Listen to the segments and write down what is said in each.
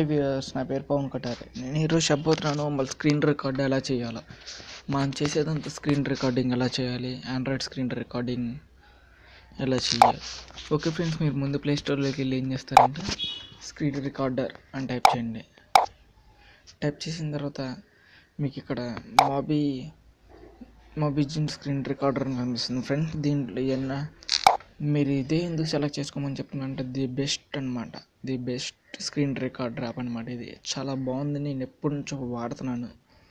hi viewers నా పేరు పవన్ కటారే నేను ఈరోజు చెప్పబోతున్నాను మళ్ళీ స్క్రీన్ రికార్డ్ ఎలా చేయాలో మనం చేసేదంతా స్క్రీన్ రికార్డింగ్ ఎలా చేయాలి ఆండ్రాయిడ్ స్క్రీన్ రికార్డింగ్ ఎలా చేయాలి ఓకే ఫ్రెండ్స్ మీరు ముందు ప్లే స్టోర్లోకి వెళ్ళి ఏం చేస్తారంటే స్క్రీన్ రికార్డర్ అని టైప్ చేయండి టైప్ చేసిన తర్వాత మీకు ఇక్కడ మాబీ మాబిజిన్ స్క్రీన్ రికార్డర్ అని కనిపిస్తుంది ఫ్రెండ్స్ దీంట్లో ఏమన్నా మీరు ఇదే ఎందుకు సెలెక్ట్ చేసుకోమని చెప్తున్నానంటే ది బెస్ట్ అనమాట the best screen recorder app అనమాట ఇది చాలా బాగుంది నేను ఎప్పటి నుంచో వాడుతున్నాను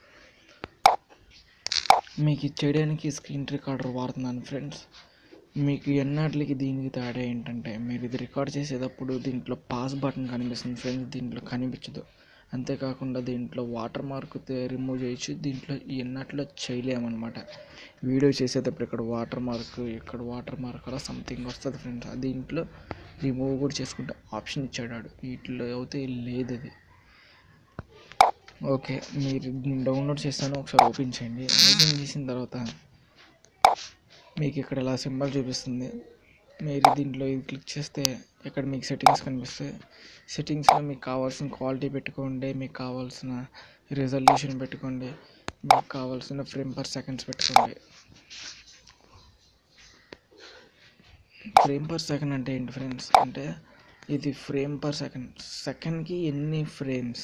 మీకు ఇది చేయడానికి స్క్రీన్ రికార్డర్ వాడుతున్నాను ఫ్రెండ్స్ మీకు ఎన్నట్లకి దీనికి తేడా ఏంటంటే మీరు ఇది రికార్డ్ చేసేటప్పుడు దీంట్లో పాస్ బటన్ కనిపిస్తుంది ఫ్రెండ్స్ దీంట్లో కనిపించదు అంతేకాకుండా దీంట్లో వాటర్ మార్క్ రిమూవ్ చేయొచ్చు దీంట్లో ఎన్నట్లో చేయలేమన్నమాట వీడియో చేసేటప్పుడు ఇక్కడ వాటర్ మార్క్ ఇక్కడ వాటర్ మార్క్ అలా సంథింగ్ వస్తుంది ఫ్రెండ్స్ దీంట్లో రిమూవ్ కూడా చేసుకుంటే ఆప్షన్ ఇచ్చాడు వీటిలో అయితే లేదు అది ఓకే మీరు నేను డౌన్లోడ్ చేస్తాను ఒకసారి ఓపెన్ చేయండి ఓపెన్ చేసిన తర్వాత మీకు ఇక్కడ ఇలా సింబల్ చూపిస్తుంది మీరు దీంట్లో ఇది క్లిక్ చేస్తే ఇక్కడ మీకు సెట్టింగ్స్ కనిపిస్తాయి సెట్టింగ్స్లో మీకు కావాల్సిన క్వాలిటీ పెట్టుకోండి మీకు కావాల్సిన రిజల్యూషన్ పెట్టుకోండి మీకు కావాల్సిన ఫ్రేమ్ పర్ సెకండ్స్ పెట్టుకోండి ఫ్రేమ్ పర్ సెకండ్ అంటే ఏంటి ఫ్రెండ్స్ అంటే ఇది ఫ్రేమ్ పర్ సెకండ్ సెకండ్కి ఎన్ని ఫ్రేమ్స్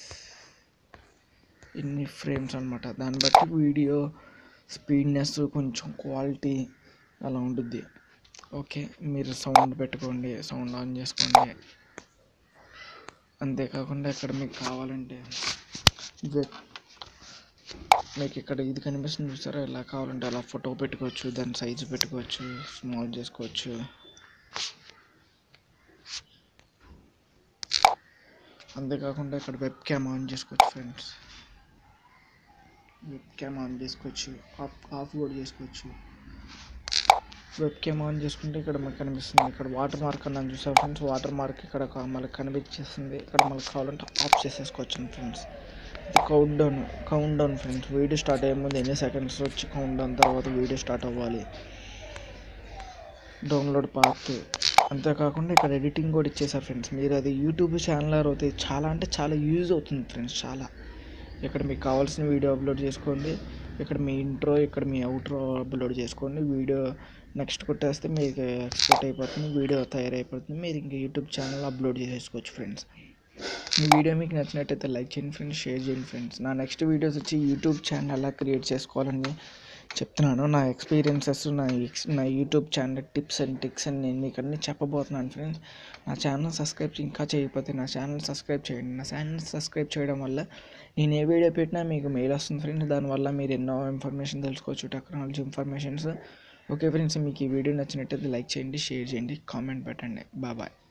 ఎన్ని ఫ్రేమ్స్ అనమాట దాన్ని బట్టి వీడియో స్పీడ్నెస్ కొంచెం క్వాలిటీ అలా ఉంటుంది ఓకే మీరు సౌండ్ పెట్టుకోండి సౌండ్ ఆన్ చేసుకోండి అంతేకాకుండా ఇక్కడ మీకు కావాలంటే వె- మీకు ఇక్కడ ఇది కనిపిస్తుంది చూసారా ఇలా కావాలంటే అలా ఫోటో పెట్టుకోవచ్చు దాని సైజు పెట్టుకోవచ్చు స్మాల్ చేసుకోవచ్చు అంతేకాకుండా ఇక్కడ వెబ్ క్యామ్ ఆన్ చేసుకోవచ్చు ఫ్రెండ్స్ వెబ్ క్యామ్ ఆన్ చేసుకోవచ్చు ఆఫ్ ఆఫ్ కూడా చేసుకోవచ్చు వెబ్ క్యామ్ ఆన్ చేసుకుంటే ఇక్కడ మనకు కనిపిస్తుంది ఇక్కడ వాటర్ మార్క్ అన్నాను చూసారు ఫ్రెండ్స్ వాటర్ మార్క్ ఇక్కడ కా- మనకు కనిపించేస్తుంది ఇక్కడ మనకు కావాలంటే ఆఫ్ చేసేసుకోవచ్చు ఫ్రెండ్స్ ఇది countdown countdown friends video start అయ్యే ముందు ఎన్ని సెకండ్స్ వచ్చి కౌంట్ డౌన్ తర్వాత వీడియో స్టార్ట్ అవ్వాలి డౌన్లోడ్ పాత్ అంతేకాకుండా ఇక్కడ ఎడిటింగ్ కూడా ఇచ్చేసారు ఫ్రెండ్స్ మీరు అది యూట్యూబ్ ఛానల్ అయితే చాలా అంటే చాలా యూజ్ అవుతుంది ఫ్రెండ్స్ చాలా ఇక్కడ మీకు కావాల్సిన వీడియో అప్లోడ్ చేసుకోండి ఇక్కడ మీ ఇంట్రో ఇక్కడ మీ అవుట్రో అప్లోడ్ చేసుకోండి వీడియో నెక్స్ట్ కొట్టేస్తే మీకు ఎక్స్పోర్ట్ అయిపోతుంది వీడియో తయారైపోతుంది మీరు ఇంకా యూట్యూబ్ ఛానల్ అప్లోడ్ చేసేసుకోవచ్చు ఫ్రెండ్స్ ఈ వీడియో మీకు నచ్చినట్టయితే లైక్ చేయండి ఫ్రెండ్స్ షేర్ చేయండి ఫ్రెండ్స్ నా నెక్స్ట్ వీడియోస్ వచ్చి యూట్యూబ్ ఛానల్ ఎలా క్రియేట్ చేసుకోవాలని చెప్తున్నాను నా ఎక్స్పీరియన్సెస్ నా ఎక్స్ నా YouTube channel tips and tricks అని నేను మీకు అన్నీ చెప్పబోతున్నాను ఫ్రెండ్స్ నా ఛానల్ సబ్స్క్రైబ్ ఇంకా చేయకపోతే నా ఛానల్ సబ్స్క్రైబ్ చేయండి నా ఛానల్ సబ్స్క్రైబ్ చేయడం వల్ల నేను ఏ వీడియో పెట్టినా మీకు మెయిల్ వస్తుంది ఫ్రెండ్స్ దానివల్ల మీరు ఎన్నో ఇన్ఫర్మేషన్ తెలుసుకోవచ్చు టెక్నాలజీ ఇన్ఫర్మేషన్స్ ఓకే ఫ్రెండ్స్ మీకు ఈ వీడియో నచ్చినట్టయితే లైక్ చేయండి షేర్ చేయండి కామెంట్ పెట్టండి బాయ్